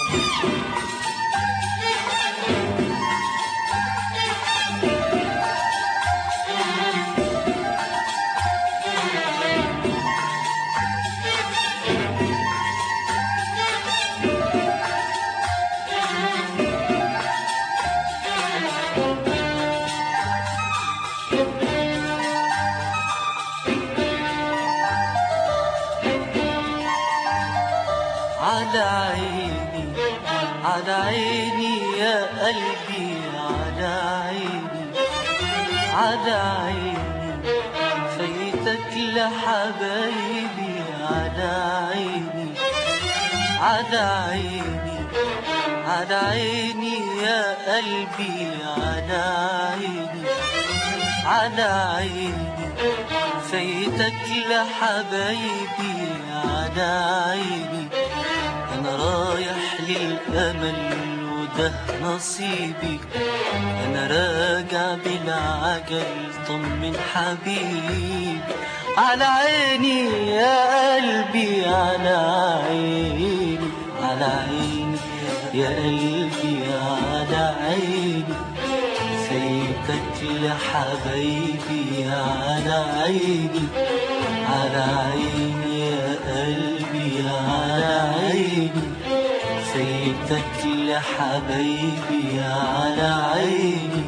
على عيني على عيني يا قلبي على عيني على عيني فايتك لحبايبي على عيني على عيني على عيني يا قلبي على عيني على عيني فايتك لحبايبي على عيني انا رايح للامل وده نصيبي انا راجع بالعجل طمن حبيبي على عيني يا قلبي على عيني على عيني يا قلبي على عيني فايتك لحبايبي على عيني على عيني يا قلبي على عيني فايتك لحبايبي على عيني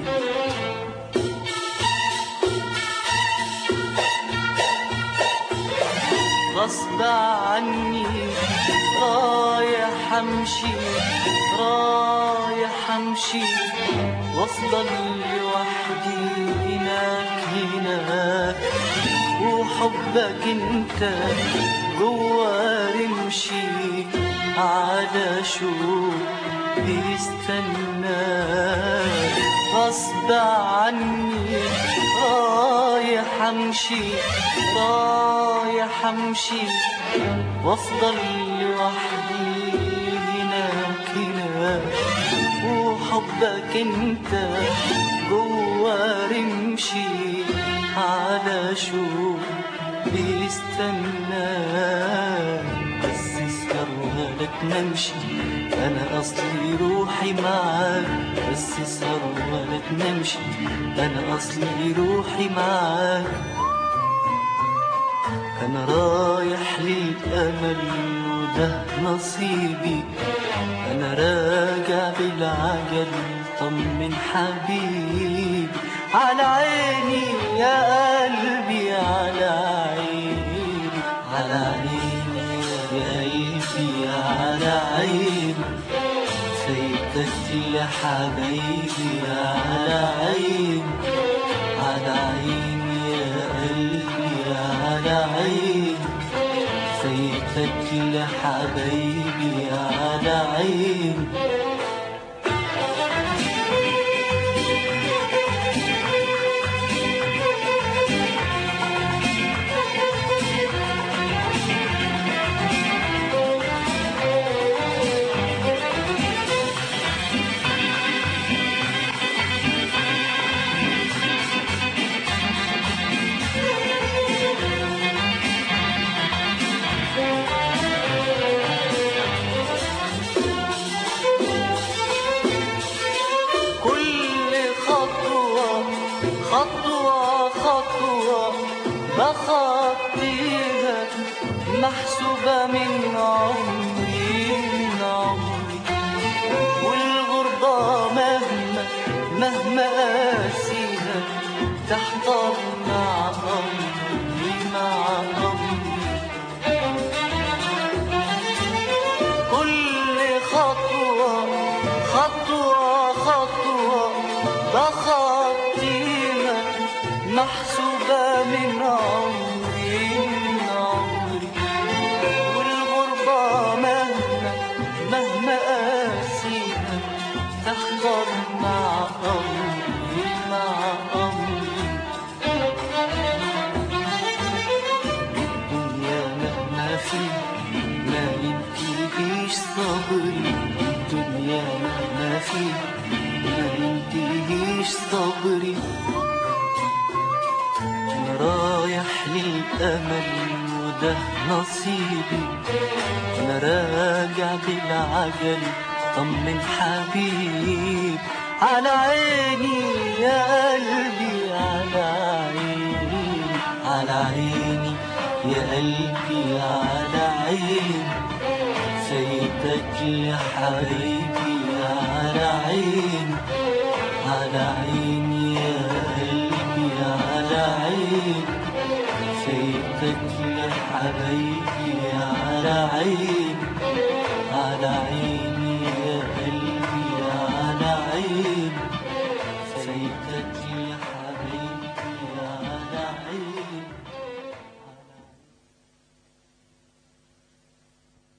غصب عني رايح امشي رايح امشي وافضل لوحدي هناك هناك وحبك انت جوا رمشي على شوق بيستنى غصب عني رايح امشي رايح امشي وافضل لوحدي هناك هناك وحبك انت جوا رمشي على شوق بيستنى بس اسهر ولا تنامش انا اصلي روحي معاك بس اسهر ولا تنامش انا اصلي روحي معاك انا رايح للامل وده نصيبي انا راجع بالعجل طمن حبيبي على عيني يا قلبي على عيني على عيني يا قلبي على عيني فايتك يا حبايبي على عيني على عيني يا قلبي على عيني فايتك لحبايبي على عيني كل خطوة خطوة خطوة بخطيها محسوبة من عمري من عمري والغربة مهما مهما قاسيها تحضر مع أمري مع أمري كل خطوة خطوة خطوة بخطيها محسوبة من عمري من عمري والغربة مهما مهما قاسيها تحضر مع أمري مع أمري الدنيا مهما فيها ما ينتهيش صبري الدنيا مهما فيها ما ينتهيش صبري انا رايح للامل وده نصيبي انا راجع بالعجل طمن حبيب على عيني يا قلبي على عيني على عيني يا قلبي على عيني فايتك لحبيبي على عيني على عيني يا قلبي على عيني فايتك لحبيبي على عيني على عيني